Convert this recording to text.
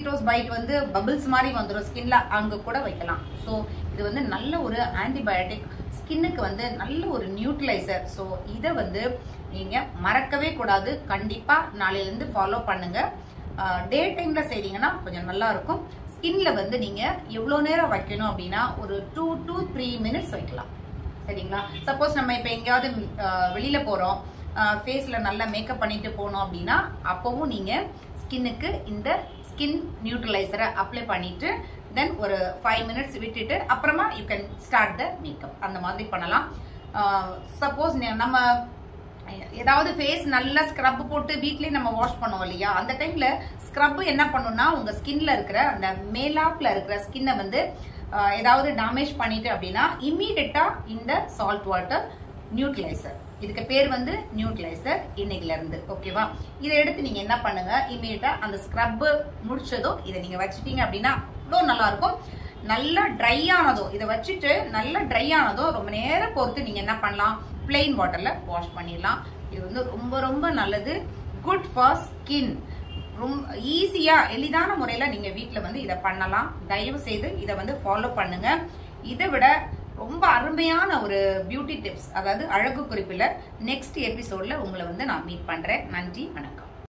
rose byte வந்து bubbles மாதிரி வந்துடும் ஸ்கின்ல அங்க கூட வைக்கலாம் ஸோ இது வந்து நல்ல ஒரு ஆன்டிபயோட்டிக் ஸ்கின்னுக்கு வந்து நல்ல ஒரு நியூட்ரலைசர் ஸோ இதை வந்து நீங்க மறக்கவே கூடாது கண்டிப்பா நாளையில இருந்து ஃபாலோ பண்ணுங்க டே டைம்ல செய்றீங்கன்னா கொஞ்சம் நல்லா இருக்கும் ஸ்கின்ல வந்து நீங்க எவ்வளவு நேரம் வைக்கணும் அப்படின்னா ஒரு டூ டு த்ரீ மினிட்ஸ் வைக்கலாம் சரிங்களா சப்போஸ் நம்ம இப்போ எங்கேயாவது அஹ், வெளியில போறோம் ஃபேஸ்ல நல்லா மேக்கப் பண்ணிட்டு போனோம் அப்படின்னா அப்பவும் நீங்க ஸ்கின்னுக்கு இந்த ஸ்கின் நியூட்ரலைசரை அப்ளை பண்ணிட்டு தென் ஒரு ஃபைவ் மினிட்ஸ் விட்டுட்டு அப்புறமா you can start the makeup அந்த மாதிரி பண்ணலாம் சப்போஸ் நம்ம ஏதாவது ஃபேஸ் நல்லா ஸ்க்ரப் போட்டு வீட்லயே நம்ம வாஷ் பண்ணுவோம் இல்லையா அந்த டைம்ல ஸ்க்ரப் என்ன பண்ணும்னா உங்க ஸ்கின்ல இருக்கிற அந்த மேலாப்ல இருக்கிற ஸ்கின்னை வந்து ஆஹ், ஏதாவது டேமேஜ் பண்ணிட்டு அப்படின்னா இம்மீடியட்டா இந்த சால்ட் வாட்டர் நியூட்ரலைசர் இதுக்கு பேர் வந்து நியூட்ரலைசர் இன்னைக்குல இருந்து ஓகேவா இதை எடுத்து நீங்க என்ன பண்ணுங்க இம்மீடியட்டா அந்த ஸ்க்ரப் முடிச்சதும் இதை நீங்க வச்சிட்டீங்க அப்படின்னா அவ்வளோ நல்லா இருக்கும் நல்லா ட்ரை ஆனதும் இதை வச்சுட்டு நல்லா ட்ரை ஆனதும் ரொம்ப நேரம் பொறுத்து நீங்க என்ன பண்ணலாம் பிளெயின் வாட்டர்ல வாஷ் பண்ணிடலாம் இது வந்து ரொம்ப ரொம்ப நல்லது குட் ஃபார் ஸ்கின் ரொம்ப ஈஸியா எளிதான முறையில நீங்க வீட்ல வந்து இதை பண்ணலாம் தயவு செய்து இதை வந்து ஃபாலோ பண்ணுங்க இதை விட ரொம்ப அருமையான ஒரு பியூட்டி டிப்ஸ் அதாவது அழகு குறிப்பில் நெக்ஸ்ட் எபிசோட்ல உங்களை வந்து நான் மீட் பண்றேன் நன்றி வணக்கம்